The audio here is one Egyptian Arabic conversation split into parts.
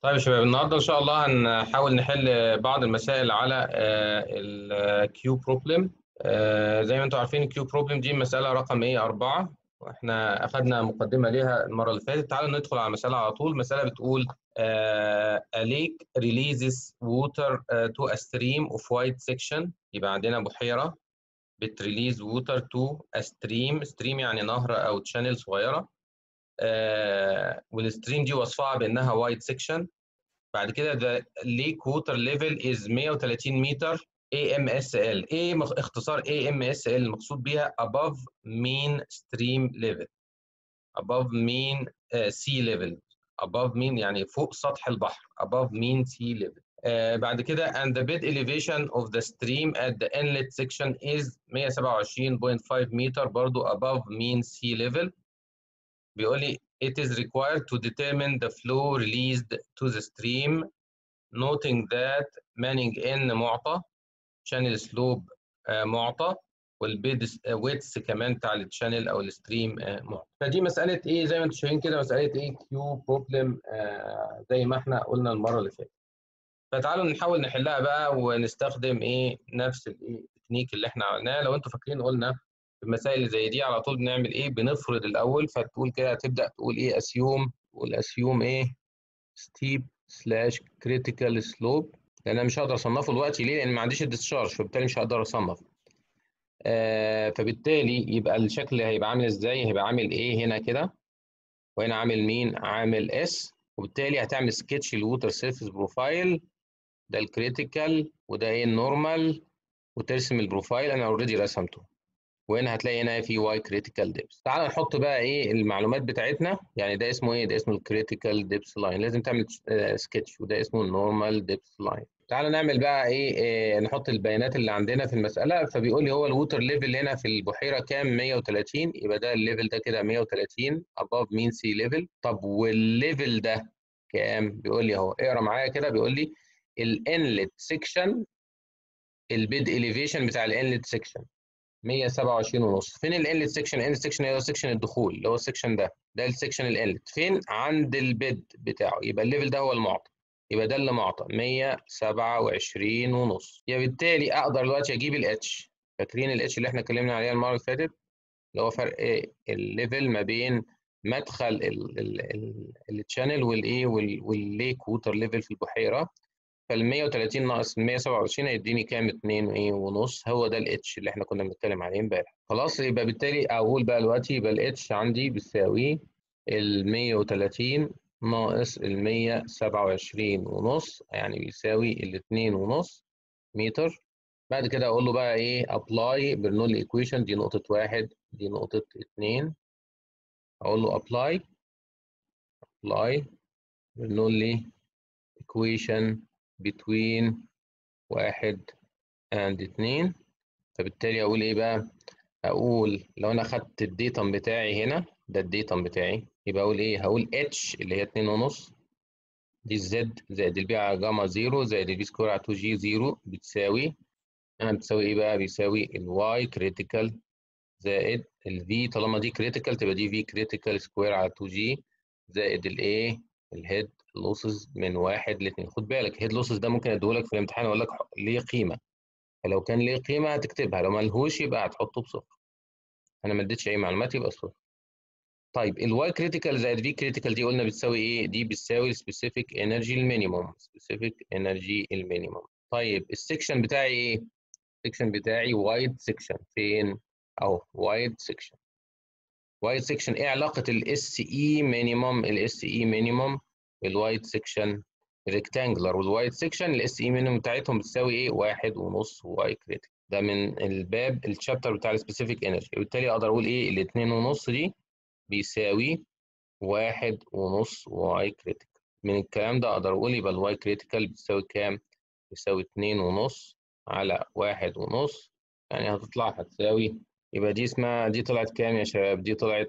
طيب يا شباب النهارده ان شاء الله هنحاول نحل بعض المسائل على الكيو بروبلم زي ما انتم عارفين الكيو بروبلم دي مساله رقم ايه أربعة واحنا اخذنا مقدمه ليها المره اللي فاتت تعالوا ندخل على المساله على طول المساله بتقول a lake releases water to a stream of wide section يبقى عندنا بحيره بتريليز ووتر تو a stream stream يعني نهر او تشانل صغيره آه والستريم دي وصفها بانها وايد سيكشن بعد كده the lake water level is 130 متر AMSL ايه اختصار AMSL المقصود بيها above mean stream level above mean uh, sea level above mean يعني فوق سطح البحر above mean sea level uh, بعد كده and the bed elevation of the stream at the inlet section is 127.5 متر برضو above mean sea level بيقول لي it is required to determine the flow released to the stream noting that manning n معطى channel slope uh, معطى والبيد ويتس كمان بتاع الشانل او الستريم uh, معطى فدي مساله ايه زي ما انتم شايفين كده مساله ايه كيو بروبلم uh, زي ما احنا قلنا المره اللي فاتت فتعالوا نحاول نحلها بقى ونستخدم ايه نفس الايه التكنيك اللي احنا عملناه لو انتم فاكرين قلنا المسائل اللي زي دي على طول بنعمل ايه بنفرض الاول فتقول كده هتبدا تقول ايه اسيوم تقول اسيوم ايه ستيب سلاش كريتيكال سلوب لان انا مش هقدر اصنفه دلوقتي ليه لان ما عنديش الديسشارج فبالتالي مش هقدر اصنف آه فبالتالي يبقى الشكل هيبقى عامل ازاي هيبقى عامل ايه هنا كده وهنا عامل مين عامل اس وبالتالي هتعمل سكتش الووتر سيرفيس بروفايل ده الكريتيكال وده ايه النورمال وترسم البروفايل انا اوريدي رسمته وهنا هتلاقي هنا في واي كريتيكال ديبس تعال نحط بقى ايه المعلومات بتاعتنا يعني ده اسمه ايه ده اسمه الكريتيكال ديبس لاين لازم تعمل سكتش وده اسمه النورمال ديبس لاين تعال نعمل بقى إيه, ايه نحط البيانات اللي عندنا في المساله فبيقول لي هو الووتر ليفل هنا في البحيره كام 130 يبقى ده الليفل ده كده 130 above mean sea level طب والليفل ده كام بيقول لي اهو اقرا معايا كده بيقول لي الانلت سيكشن البيد اليفيشن بتاع الانلت سيكشن 127 ونص فين الانلت سيكشن الانلت سيكشن هو سيكشن الدخول اللي هو السيكشن ده ده السيكشن الانلت فين عند البيد بتاعه يبقى الليفل ده هو المعطى يبقى ده اللي معطى 127 ونص يبقى بالتالي اقدر دلوقتي اجيب الاتش فاكرين الاتش اللي احنا اتكلمنا عليها المره اللي فاتت اللي هو فرق ايه الليفل ما بين مدخل التشانل والايه والليك ووتر ليفل في البحيره فال 130 ناقص ال 127 هيديني كام 2 ايه ونص هو ده الاتش اللي احنا كنا بنتكلم عليه امبارح خلاص يبقى بالتالي اقول بقى دلوقتي يبقى الاتش عندي بيساوي ال 130 ناقص ال 127 ونص يعني بيساوي ال 2 ونص متر بعد كده اقول له بقى ايه ابلاي برنولي ايكويشن دي نقطة واحد دي نقطة اتنين اقول له ابلاي ابلاي برنولي equation between واحد and اتنين فبالتالي اقول ايه بقى اقول لو انا خدت الديتم بتاعي هنا ده الديتم بتاعي يبقى اقول ايه هقول اتش اللي هي اتنين ونص دي الزد زائد البي على جاما زيرو زائد البي سكوير على 2 جي زيرو بتساوي انا بتساوي ايه بقى بيساوي الواي كريتيكال زائد الفي طالما دي كريتيكال تبقى دي في كريتيكال سكوير على 2 جي زائد الايه الهيد لوسز من واحد لاثنين خد بالك هيد لوسز ده ممكن اديهولك في الامتحان اقول لك ليه قيمه فلو كان ليه قيمه هتكتبها لو ما لهوش يبقى هتحطه بصفر انا ما اديتش اي معلومات يبقى صفر طيب الواي كريتيكال زائد في كريتيكال دي قلنا بتساوي ايه دي بتساوي السبيسيفيك انرجي المينيموم سبيسيفيك انرجي المينيموم طيب السكشن بتاعي ايه السكشن بتاعي وايد سكشن فين اهو وايد سكشن وايد سكشن ايه علاقه الاس اي مينيموم الاس اي مينيموم الوايد سيكشن ريكتانجلر والوايد سيكشن الاس اي مينيموم بتاعتهم بتساوي ايه؟ واحد ونص واي كريتيك ده من الباب الشابتر بتاع السبيسيفيك انرجي وبالتالي اقدر اقول ايه الاتنين ونص دي بيساوي واحد ونص واي كريتيك من الكلام ده اقدر اقول يبقى الواي كريتيكال بتساوي كام؟ بتساوي اتنين ونص على واحد ونص يعني هتطلع هتساوي يبقى دي اسمها دي طلعت كام يا شباب؟ دي طلعت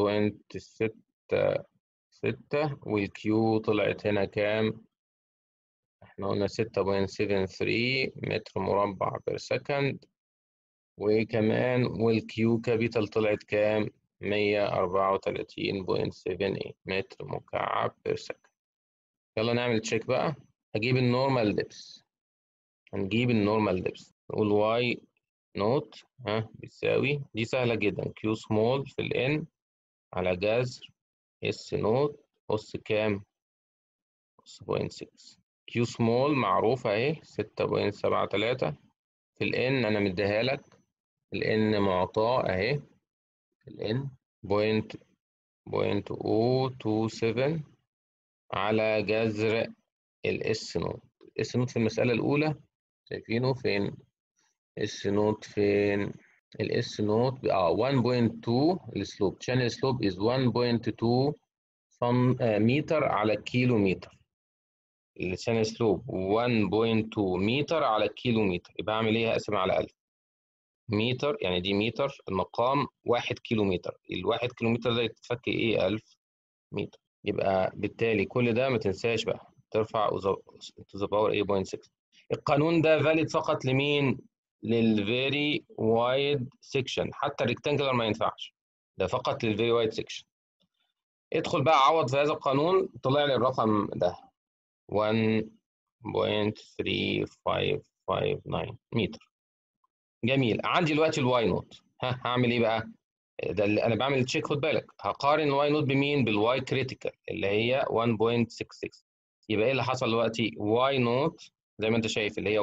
1.6 ستة والكيو طلعت هنا كام؟ احنا قلنا ستة بوينت سيفن ثري متر مربع بير سكند وكمان والكيو كابيتال طلعت كام؟ مية أربعة وتلاتين بوينت سيفن ايه متر مكعب بير سكند يلا نعمل تشيك بقى هجيب النورمال ديبس هنجيب النورمال ديبس نقول واي نوت ها بيساوي دي سهلة جدا كيو سمول في الان على جذر اس نوت أس كام؟ أس بوينت 6 كيو سمول معروفة أهي ستة بوينت سبعة تلاتة في الان أنا مديها لك الان معطاة أهي الان بوينت بوينت أو تو سفن على جذر الاس نوت الاس نوت في المسألة الأولى شايفينه فين؟ اس نوت فين؟ الاس نوت اه 1.2 السلوب channel سلوب is 1.2 سم متر على كيلو متر الشانل سلوب 1.2 متر على كيلو متر يبقى اعمل ايه هقسم على 1000 متر يعني دي متر المقام 1 كيلو متر ال1 كيلو متر ده يتفك ايه 1000 متر يبقى بالتالي كل ده ما تنساش بقى ترفع to the power 8.6 القانون ده فاليد فقط لمين للفيري وايد سيكشن حتى الريكتانجلر ما ينفعش ده فقط للفيري وايد سيكشن ادخل بقى عوض في هذا القانون طلع لي الرقم ده 1.3559 متر جميل عندي دلوقتي الواي نوت ها هعمل ايه بقى ده اللي انا بعمل تشيك خد بالك هقارن الواي نوت بمين بالواي كريتيكال اللي هي 1.66 يبقى ايه اللي حصل دلوقتي واي نوت زي ما انت شايف اللي هي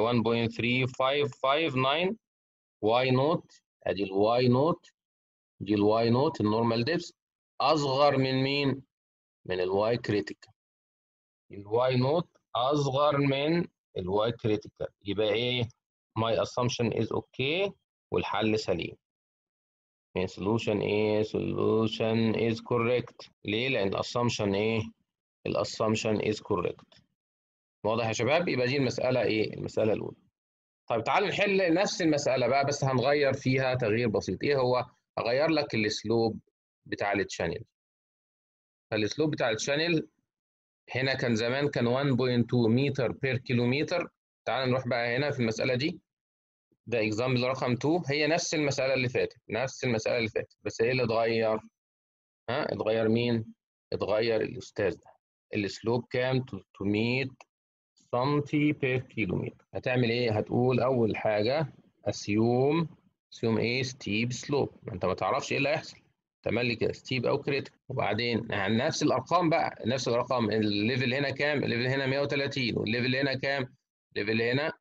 1.3559 واي نوت ادي الواي نوت دي الواي نوت النورمال ديبس اصغر من مين من الواي كريتيكال الواي نوت اصغر من الواي كريتيكال يبقى ايه my assumption is okay والحل سليم يعني solution ايه solution is correct ليه لان assumption ايه الاسامبشن is correct واضح يا شباب يبقى دي المساله ايه المساله الاولى طيب تعالوا نحل نفس المساله بقى بس هنغير فيها تغيير بسيط ايه هو هغير لك الاسلوب بتاع التشانل فالاسلوب بتاع التشانل هنا كان زمان كان 1.2 متر بير كيلومتر تعال نروح بقى هنا في المسألة دي ده اكزامبل رقم 2 هي نفس المسألة اللي فاتت نفس المسألة اللي فاتت بس ايه اللي اتغير؟ ها اتغير مين؟ اتغير الأستاذ ده السلوب كام؟ 300 سنتي بير كيلومتر هتعمل ايه؟ هتقول أول حاجة assume assume ايه؟ steep slope ما انت ما تعرفش ايه اللي هيحصل تملي كده ستيب او كريتيكال وبعدين يعني نفس الارقام بقى نفس الارقام الليفل هنا كام الليفل هنا 130 والليفل هنا كام الليفل هنا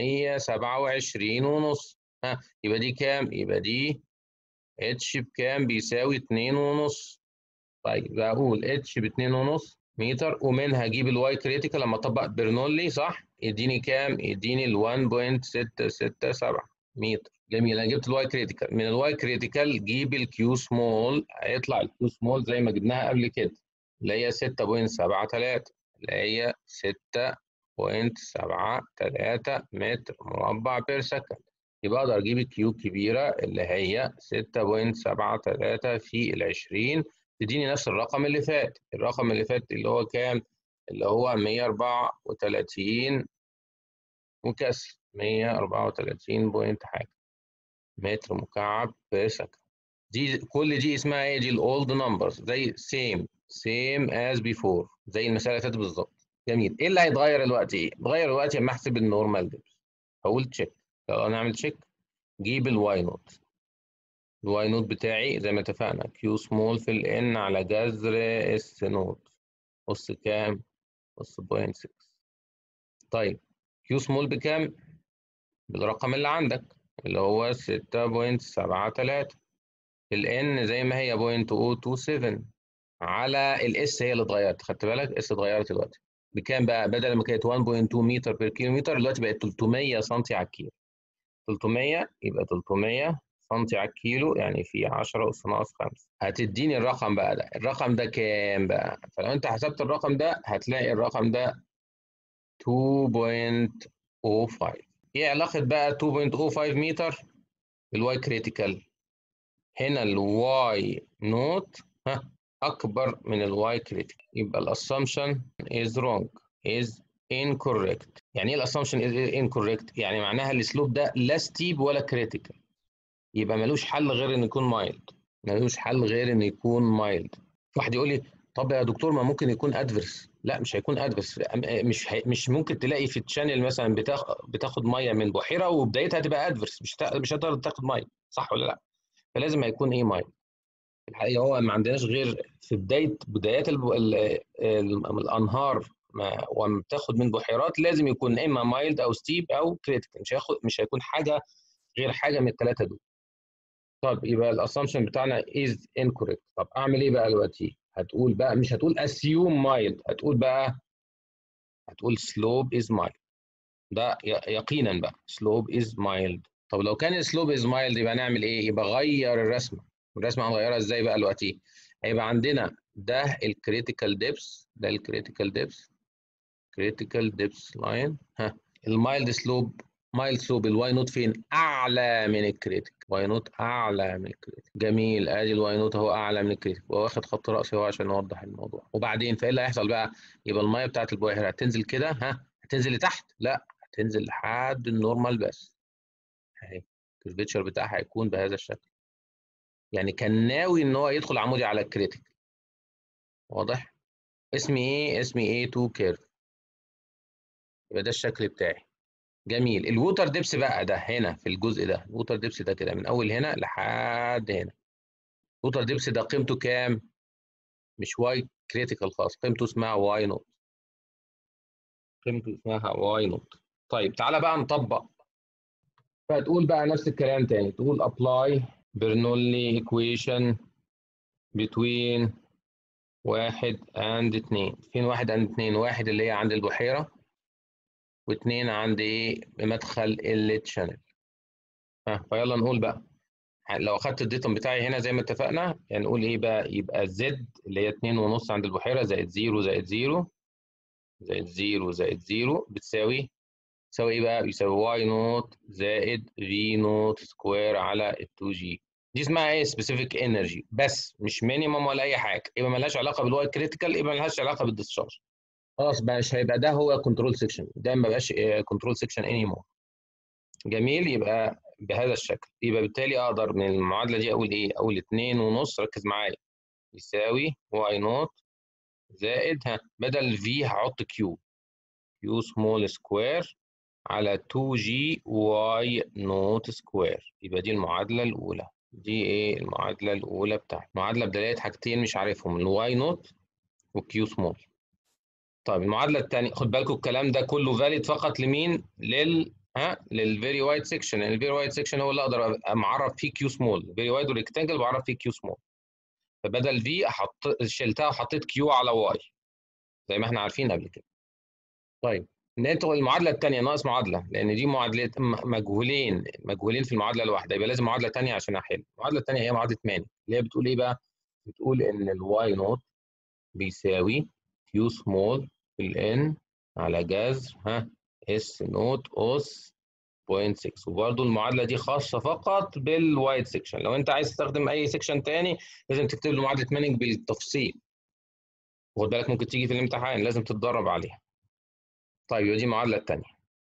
127 ونص ها يبقى دي كام يبقى دي اتش بكام بيساوي 2 ونص طيب بقول اتش ب 2 ونص متر ومنها اجيب الواي كريتيكال لما اطبق برنولي صح يديني كام يديني ال 1.667 متر جميل انا جبت الواي كريتيكال من الواي كريتيكال جيب الكيو سمول هيطلع الكيو سمول زي ما جبناها قبل كده اللي هي 6.73 اللي هي 6.73 متر مربع بير سكند يبقى اقدر اجيب الكيو كبيره اللي هي 6.73 في ال 20 تديني نفس الرقم اللي فات الرقم اللي فات اللي هو كام اللي هو 134 وكسر 134 بوينت حاجه متر مكعب بير سكند دي كل دي اسمها ايه دي الاولد نمبرز زي سيم سيم از بيفور زي المساله اللي فاتت بالظبط جميل ايه اللي هيتغير دلوقتي ايه اتغير دلوقتي لما احسب النورمال ديبس هقول تشيك يلا نعمل تشيك جيب الواي نوت الواي نوت بتاعي زي ما اتفقنا كيو سمول في الان على جذر اس نوت اس كام اس بوينت 6 طيب كيو سمول بكام بالرقم اللي عندك اللي هو 6.73 الان زي ما هي 0.027 على الاس هي اللي اتغيرت خدت بالك اس اتغيرت دلوقتي بكام بقى بدل ما كانت 1.2 متر بير كيلومتر دلوقتي بقت 300 سم على الكيلو 300 يبقى 300 سم على الكيلو يعني في 10 اس ناقص 5 هتديني الرقم بقى ده الرقم ده كام بقى فلو انت حسبت الرقم ده هتلاقي الرقم ده 2.05 ايه علاقة بقى 2.05 متر بالواي كريتيكال هنا الواي نوت ها اكبر من الواي كريتيكال يبقى الاسامبشن is wrong is incorrect يعني ايه الاسامبشن is incorrect يعني معناها الاسلوب ده لا ستيب ولا كريتيكال يبقى ملوش حل غير انه يكون مايلد ملوش حل غير انه يكون مايلد واحد يقول لي طب يا دكتور ما ممكن يكون ادفرس لا مش هيكون ادفرس مش هي... مش ممكن تلاقي في التشانل مثلا بتاخ... بتاخد ميه من بحيره وبدايتها تبقى ادفرس مش ت... مش هتقدر تاخد ميه صح ولا لا فلازم هيكون ايه ميه الحقيقه هو ما عندناش غير في بدايه بدايات ال... ال... ال... الانهار ما وما بتاخد من بحيرات لازم يكون اما مايلد او ستيب او كريتيكال مش هياخد مش هيكون حاجه غير حاجه من الثلاثه دول طب يبقى الاسامبشن بتاعنا از incorrect طب اعمل ايه بقى دلوقتي هتقول بقى مش هتقول assume mild هتقول بقى هتقول slope is mild ده يقينا بقى slope is mild طب لو كان slope is mild يبقى نعمل ايه يبقى غير الرسمه الرسمه هنغيرها ازاي بقى دلوقتي هيبقى عندنا ده الكريتيكال ديبس ده الكريتيكال ديبس كريتيكال ديبس لاين ها المايلد سلوب مايل سلوب الواي نوت فين اعلى من الكريتيك واي نوت اعلى من الكريتيك جميل ادي الواي نوت اهو اعلى من الكريتيك واخد خط راسي اهو عشان نوضح الموضوع وبعدين فايه اللي هيحصل بقى يبقى الميه بتاعت البويهر هتنزل كده ها هتنزل لتحت لا هتنزل لحد النورمال بس اهي الكيرفيتشر بتاعها هيكون بهذا الشكل يعني كان ناوي ان هو يدخل عمودي على الكريتيك واضح اسمي ايه اسمي A2 كيرف يبقى ده الشكل بتاعي جميل الووتر ديبس بقى ده هنا في الجزء ده الووتر ديبس ده كده من اول هنا لحد هنا الووتر ديبس ده قيمته كام مش واي كريتيكال خالص قيمته اسمها واي نوت قيمته اسمها واي نوت طيب تعالى بقى نطبق فتقول بقى نفس الكلام تاني تقول apply برنولي equation between واحد and اتنين فين واحد and اتنين واحد اللي هي عند البحيرة واثنين عند ايه مدخل التشانل ها فيلا نقول بقى لو اخدت الديتم بتاعي هنا زي ما اتفقنا يعني نقول ايه بقى يبقى زد اللي هي 2 ونص عند البحيره زائد 0 زائد 0 زائد 0 زائد 0 بتساوي تساوي ايه بقى؟ بيساوي واي نوت زائد في نوت سكوير على ال 2 جي دي اسمها ايه؟ سبيسيفيك انرجي بس مش مينيمم ولا اي حاجه يبقى مالهاش علاقه بالواي كريتيكال يبقى مالهاش علاقه بالديسشارج خلاص مش هيبقى ده هو كنترول سيكشن ده ما بقاش كنترول سيكشن اني مور جميل يبقى بهذا الشكل يبقى بالتالي اقدر من المعادله دي اقول ايه اقول 2 ونص ركز معايا يساوي واي نوت زائد ها بدل في هحط كيو كيو سمول سكوير على 2 جي واي نوت سكوير يبقى دي المعادله الاولى دي ايه المعادله الاولى بتاعتي معادله بدلاله حاجتين مش عارفهم الواي نوت والكيو سمول طيب المعادله الثانيه خد بالكم الكلام ده كله فاليد فقط لمين لل ها للفيري وايد سيكشن يعني الفيري وايد سيكشن هو اللي اقدر ابقى معرف فيه كيو سمول فيري وايد والريكتانجل بعرف فيه كيو سمول فبدل في احط شلتها وحطيت كيو على واي زي ما احنا عارفين قبل كده طيب ندخل المعادله الثانيه ناقص معادله لان دي معادله مجهولين مجهولين في المعادله الواحده يبقى لازم معادله ثانيه عشان احل المعادله الثانيه هي معادله ماني اللي هي بتقول ايه بقى بتقول ان الواي نوت بيساوي كيو سمول في الان على جذر ها اس نوت اس 0.6 وبرده المعادله دي خاصه فقط بالوايد سيكشن لو انت عايز تستخدم اي سيكشن تاني لازم تكتب له معادله مانينج بالتفصيل خد بالك ممكن تيجي في الامتحان لازم تتدرب عليها طيب يبقى دي المعادله الثانيه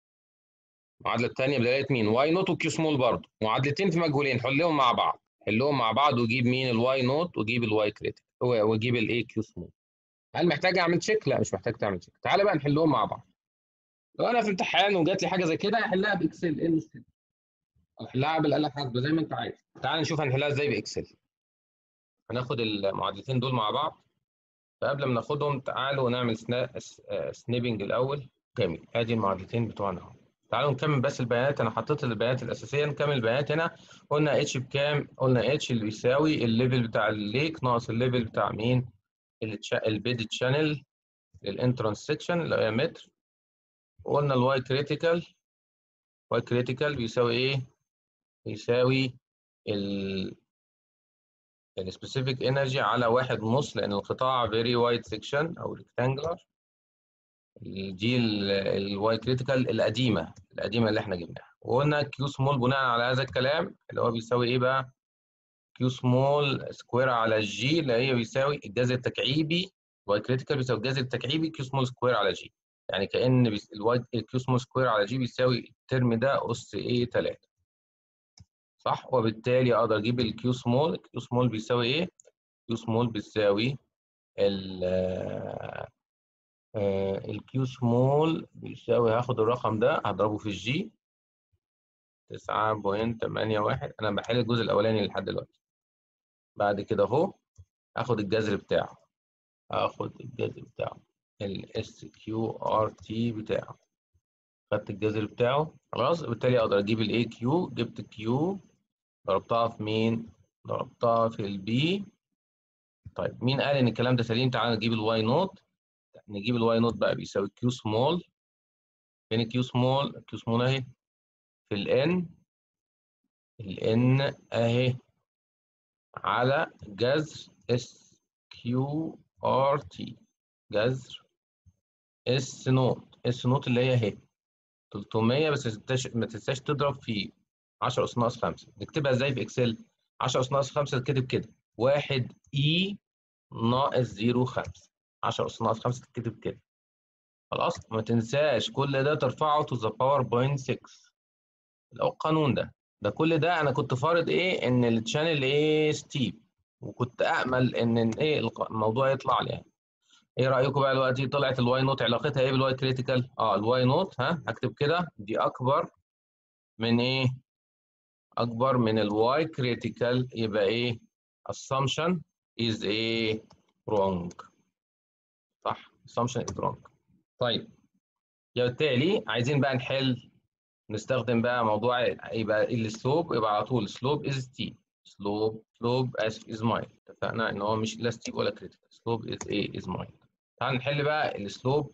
المعادله الثانيه بدلاله مين واي نوت وكيو سمول برضه معادلتين في مجهولين حلهم مع بعض حلهم مع بعض وجيب مين الواي نوت وجيب الواي كريتيك وجيب الاي كيو سمول هل محتاج اعمل تشيك لا مش محتاج تعمل تشيك تعالى بقى نحلهم مع بعض لو انا في امتحان وجات لي حاجه زي كده احلها باكسل ايه المشكله احلها بالاله الحاسبه زي ما انت عايز تعال نشوف هنحلها ازاي باكسل هناخد المعادلتين دول مع بعض فقبل ما ناخدهم تعالوا نعمل سنا... سنيبنج الاول جميل ادي المعادلتين بتوعنا اهو تعالوا نكمل بس البيانات انا حطيت البيانات الاساسيه نكمل البيانات هنا قلنا اتش بكام قلنا اتش اللي بيساوي الليفل بتاع الليك ناقص الليفل بتاع مين البيد تشانل للانترانس سيكشن اللي هي متر وقلنا الواي كريتيكال واي كريتيكال بيساوي ايه بيساوي ال السبيسيفيك انرجي على واحد ونص لان القطاع فيري وايد سيكشن او ريكتانجلر دي الواي كريتيكال القديمه القديمه اللي احنا جبناها وقلنا كيو سمول بناء على هذا الكلام اللي هو بيساوي ايه بقى كيو سمول سكوير على جي اللي هي بيساوي الجذر التكعيبي واي كريتيكال بيساوي الجذر التكعيبي كيو سمول سكوير على جي يعني كان الواي الكيو سمول سكوير على جي بيساوي الترم ده اس ايه 3 صح وبالتالي اقدر اجيب الكيو سمول الكيو سمول بيساوي ايه كيو سمول بيساوي ال الكيو سمول بيساوي هاخد الرقم ده هضربه في الجي 9.81 انا بحل الجزء الاولاني لحد دلوقتي بعد كده اهو هاخد الجذر بتاعه هاخد الجذر بتاعه الاس كيو ار تي بتاعه خدت الجذر بتاعه خلاص بالتالي اقدر اجيب الاي كيو جبت الكيو ضربتها في مين ضربتها في البي طيب مين قال ان الكلام ده سليم تعالى نجيب الواي نوت نجيب الواي نوت بقى بيساوي كيو سمول فين الكيو سمول الكيو سمول اهي في الان الان اهي على جذر اس كيو ار تي جذر اس نوت اس نوت اللي هي اهي 300 بس ما تنساش تضرب في 10 اس ناقص 5 نكتبها ازاي في اكسل 10 اس ناقص 5 تتكتب كده 1 اي ناقص 0 5 10 اس ناقص 5 تتكتب كده خلاص ما تنساش كل ده ترفعه تو ذا باور بوينت 6 اللي هو القانون ده ده كل ده انا كنت فارض ايه ان التشانل ايه ستيب وكنت امل ان ايه الموضوع يطلع لي يعني ايه رايكم بقى دلوقتي طلعت الواي نوت علاقتها ايه بالواي كريتيكال اه الواي نوت ها هكتب كده دي اكبر من ايه اكبر من الواي كريتيكال يبقى ايه assumption is a wrong صح assumption is wrong طيب بالتالي عايزين بقى نحل نستخدم بقى موضوع يبقى السلوب يبقى على طول سلوب از ستيب سلوب سلوب اسف از مايل اتفقنا ان هو مش لا ستيب ولا كريتيكال سلوب از ايه از مايل تعال نحل بقى السلوب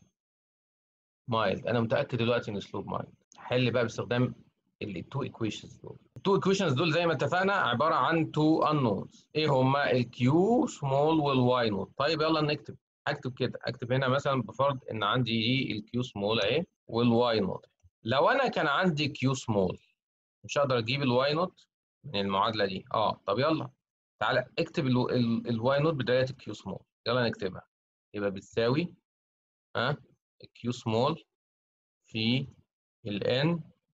مايل انا متاكد دلوقتي ان السلوب مايل حل بقى باستخدام التو ايكويشنز دول التو ايكويشنز دول زي ما اتفقنا عباره عن تو انونز ايه هما الكيو سمول والواي نوت طيب يلا نكتب هكتب كده اكتب هنا مثلا بفرض ان عندي دي الكيو سمول اهي والواي نوت لو انا كان عندي كيو سمول مش هقدر اجيب الواي نوت من المعادله دي اه طب يلا تعالى اكتب الواي نوت بدايه الكيو سمول يلا نكتبها يبقى بتساوي ها الكيو سمول في الان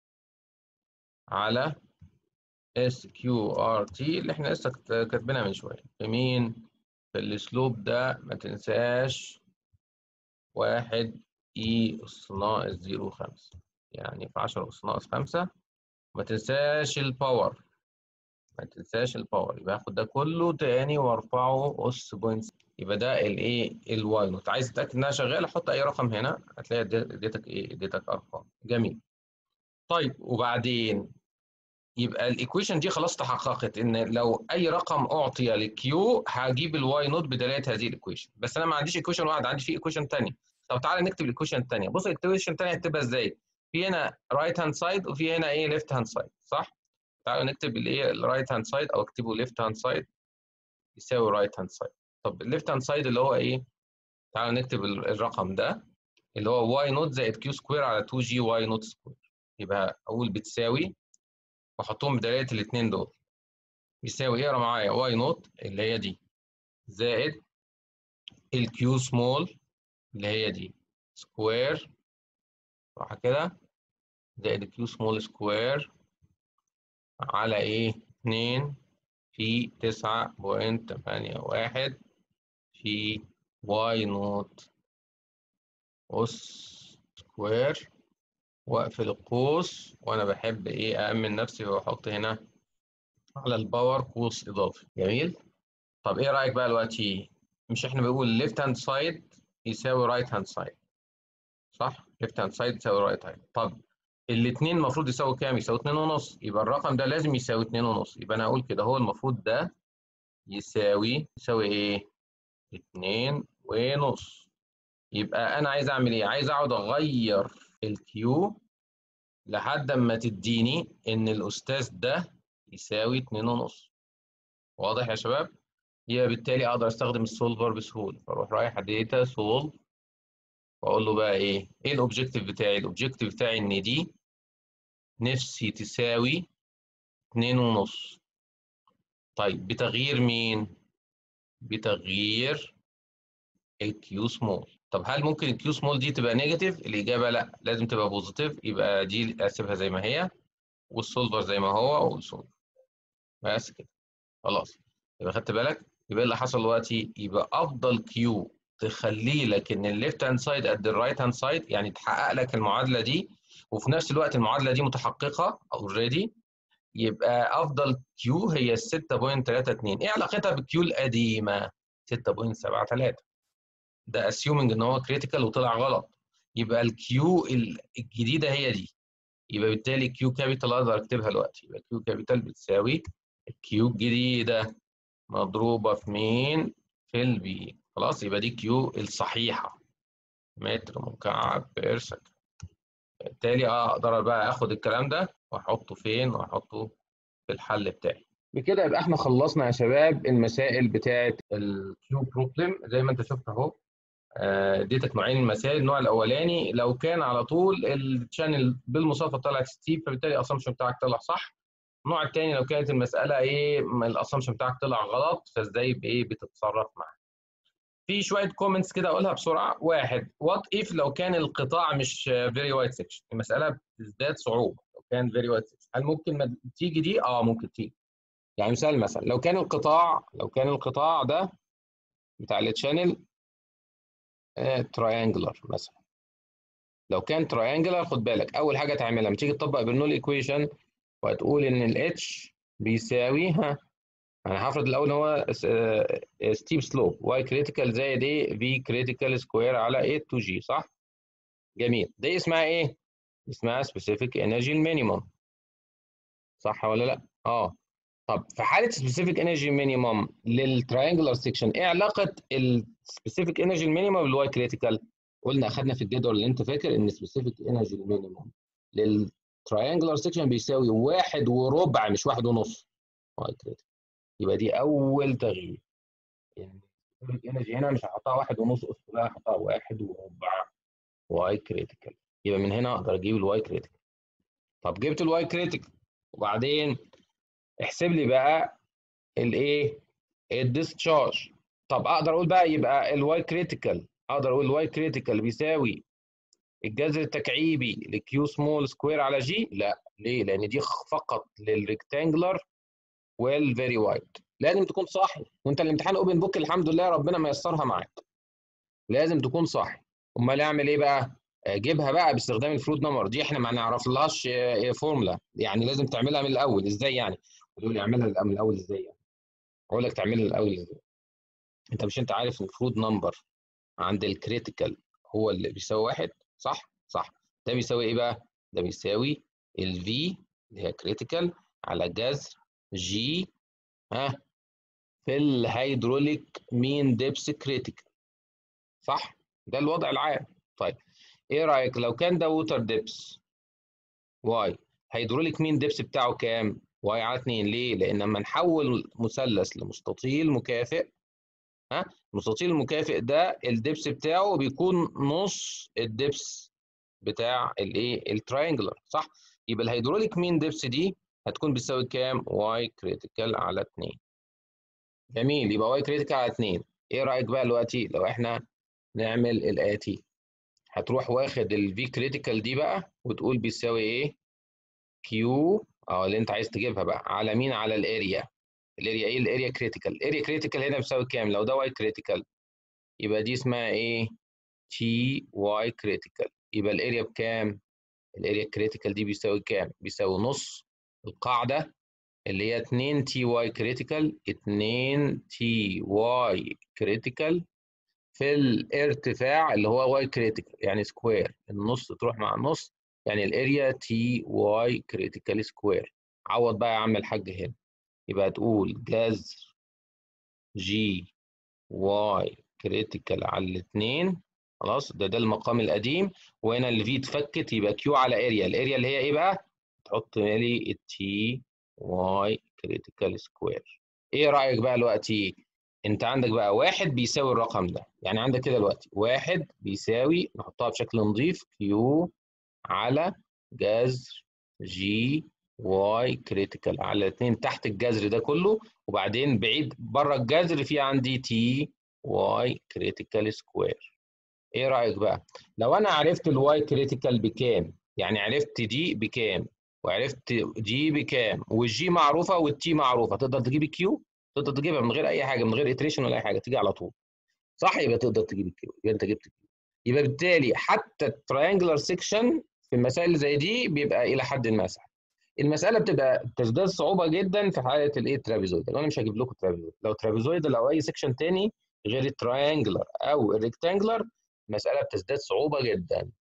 على اس كيو ار تي اللي احنا لسه كاتبينها من شويه في مين في الاسلوب ده ما تنساش واحد اي اس ناقص زيرو خمسة يعني في عشرة اس ناقص خمسة ما تنساش الباور ما تنساش الباور يبقى هاخد ده كله تاني وارفعه اس بوينت يبقى ده الايه الواي نوت عايز تتاكد انها شغاله حط اي رقم هنا هتلاقي اديتك ايه اديتك ارقام جميل طيب وبعدين يبقى الايكويشن دي خلاص تحققت ان لو اي رقم اعطي للكيو هجيب الواي نوت بدلاله هذه الايكويشن بس انا ما عنديش ايكويشن واحد عندي في ايكويشن ثانيه طب تعالى نكتب الايكويشن الثانيه بص الايكويشن الثانيه هتبقى ازاي في هنا رايت هاند سايد وفي هنا ايه ليفت هاند سايد صح تعالوا نكتب الايه الرايت هاند سايد او اكتبه ليفت هاند سايد يساوي رايت هاند سايد طب الليفت هاند سايد اللي هو ايه تعالوا نكتب الرقم ده اللي هو واي نوت زائد كيو سكوير على 2 جي واي نوت سكوير يبقى اقول بتساوي واحطهم بدلاله الاثنين دول يساوي اقرا معايا واي نوت اللي هي دي زائد الكيو سمول اللي هي دي سكوير صح كده زائد الكيو سمول سكوير على ايه 2 في 9.81 في واي نوت اس سكوير واقفل القوس وانا بحب ايه أأمن نفسي واحط هنا على الباور قوس اضافي جميل طب ايه رايك بقى دلوقتي مش احنا بنقول ليفت هاند سايد يساوي رايت هاند سايد صح ليفت هاند سايد يساوي رايت هاند طب الاثنين المفروض يساوي كام يساوي 2 ونص يبقى الرقم ده لازم يساوي 2 ونص يبقى انا هقول كده هو المفروض ده يساوي يساوي ايه 2 ونص يبقى انا عايز اعمل ايه عايز اقعد اغير الكيو لحد ما تديني ان الاستاذ ده يساوي 2 ونص واضح يا شباب يبقى بالتالي اقدر استخدم السولفر بسهوله فاروح رايح داتا سولف واقول له بقى ايه ايه الاوبجيكتيف بتاعي الاوبجيكتيف بتاعي ان دي نفسي تساوي 2 ونص طيب بتغيير مين بتغيير الكيو سمول طب هل ممكن الكيو سمول دي تبقى نيجاتيف الاجابه لا لازم تبقى بوزيتيف يبقى دي اسيبها زي ما هي والسولفر زي ما هو والسولفر بس كده خلاص يبقى خدت بالك يبقى اللي حصل دلوقتي يبقى افضل كيو تخلي لك ان الليفت هاند سايد قد الرايت هاند سايد يعني تحقق لك المعادله دي وفي نفس الوقت المعادله دي متحققه اوريدي يبقى افضل كيو هي 6.32 ايه علاقتها بالكيو القديمه 6.73 ده اسيومنج ان هو كريتيكال وطلع غلط يبقى الكيو الجديده هي دي يبقى بالتالي كيو كابيتال اقدر اكتبها دلوقتي يبقى كيو كابيتال بتساوي الكيو الجديده مضروبه في مين في البي خلاص يبقى دي كيو الصحيحه متر مكعب بير سكند بالتالي اقدر بقى اخد الكلام ده واحطه فين واحطه في الحل بتاعي بكده يبقى احنا خلصنا يا شباب المسائل بتاعه الكيو بروبلم زي ما انت شفت اهو اديتك نوعين المسائل النوع الاولاني لو كان على طول الشانل بالمصادفه طلعت ستيب فبالتالي الاسامبشن بتاعك طلع صح النوع الثاني لو كانت المساله ايه الاسامبشن بتاعك طلع غلط فازاي بايه بتتصرف معاه في شويه كومنتس كده اقولها بسرعه واحد وات اف لو كان القطاع مش فيري وايد سيكشن المساله بتزداد صعوبه لو كان فيري وايد سيكشن هل ممكن ما تيجي دي اه ممكن تيجي يعني مثال مثلا لو كان القطاع لو كان القطاع ده بتاع التشانل تراينجلر مثلا لو كان تراينجلر خد بالك اول حاجه تعملها لما تيجي تطبق برنول ايكويشن وهتقول ان الاتش بيساوي ها انا هفرض الاول هو ستيب سلوب واي كريتيكال زائد ايه في كريتيكال سكوير على 8 تو جي صح جميل دي اسمها ايه اسمها سبيسيفيك انرجي مينيمم صح ولا لا اه طب في حاله سبيسيفيك انرجي مينيمم للتراينجلر سيكشن ايه علاقه السبيسيفيك انرجي مينيمم بالواي كريتيكال قلنا اخذنا في الجدول اللي انت فاكر ان سبيسيفيك انرجي مينيمم للتراينجلر سيكشن بيساوي واحد وربع مش واحد ونص واي كريتيكال يبقى دي اول تغيير يعني الانرجي هنا مش هحطها واحد ونص اس لا هحطها واحد وربع واي كريتيكال يبقى من هنا اقدر اجيب الواي كريتيكال طب جبت الواي كريتيكال وبعدين احسب لي بقى الايه الديسشارج طب اقدر اقول بقى يبقى الواي كريتيكال اقدر اقول الواي كريتيكال بيساوي الجذر التكعيبي لكيو سمول سكوير على جي لا ليه لان دي فقط للريكتانجلر والفيري وايد لازم تكون صاحي وانت الامتحان اوبن بوك الحمد لله ربنا ما يسرها معاك لازم تكون صاحي امال اعمل ايه بقى جيبها بقى باستخدام الفروت نمبر دي احنا ما نعرفلهاش فورمولا يعني لازم تعملها من الاول ازاي يعني تقول لي اعملها من الاول ازاي يعني اقول لك تعملها من الاول ازاي انت مش انت عارف الفروت نمبر عند الكريتيكال هو اللي بيساوي واحد صح صح ده بيساوي ايه بقى ده بيساوي الفي اللي هي كريتيكال على جذر جي ها في الهيدروليك مين ديبس كريتيكال صح ده الوضع العام طيب ايه رايك لو كان ده ووتر ديبس واي هيدروليك مين ديبس بتاعه كام واي على 2 ليه لان لما نحول مثلث لمستطيل مكافئ ها المستطيل المكافئ ده الدبس بتاعه بيكون نص الدبس بتاع الايه التراينجلر صح يبقى الهيدروليك مين دبس دي هتكون بتساوي كام واي كريتيكال على 2 جميل يبقى واي كريتيكال على 2 ايه رايك بقى دلوقتي لو احنا نعمل الاتي هتروح واخد الفي كريتيكال دي بقى وتقول بيساوي ايه كيو اه اللي انت عايز تجيبها بقى على مين على الاريا الاريا ايه الاريا كريتيكال الاريا كريتيكال هنا بيساوي كام لو ده واي كريتيكال يبقى دي اسمها ايه تي واي كريتيكال يبقى الاريا بكام الاريا كريتيكال دي بيساوي كام بيساوي نص القاعده اللي هي 2 تي واي كريتيكال 2 تي واي كريتيكال في الارتفاع اللي هو واي كريتيكال يعني سكوير النص تروح مع النص يعني الاريا تي واي كريتيكال سكوير عوض بقى يا عم الحاج هنا يبقى تقول جذر جي واي كريتيكال على الاثنين خلاص ده ده المقام القديم وهنا الفي اتفكت يبقى كيو على اريا الاريا اللي هي ايه بقى تحط لي التي واي كريتيكال سكوير ايه رايك بقى دلوقتي انت عندك بقى واحد بيساوي الرقم ده يعني عندك كده دلوقتي واحد بيساوي نحطها بشكل نظيف كيو على جذر جي واي كريتيكال على 2 تحت الجذر ده كله وبعدين بعيد بره الجذر في عندي تي واي كريتيكال سكوير ايه رايك بقى لو انا عرفت الواي كريتيكال بكام يعني عرفت دي بكام وعرفت دي بكام والجي معروفه والتي معروفه تقدر تجيب الكيو تقدر تجيبها من غير اي حاجه من غير اتريشن ولا اي حاجه تيجي على طول صح يبقى تقدر تجيب الكيو يبقى انت جبت الكيو يبقى بالتالي حتى التريانجلر سيكشن في المسائل اللي زي دي بيبقى الى حد ما سهل المساله بتبقى تزداد صعوبه جدا في حاله الايه ترابيزويدال وانا مش هجيب لكم ترابيزويدال لو ترابيزويدال او اي سيكشن تاني غير التريانجلر او الريكتانجلر المساله بتزداد صعوبه جدا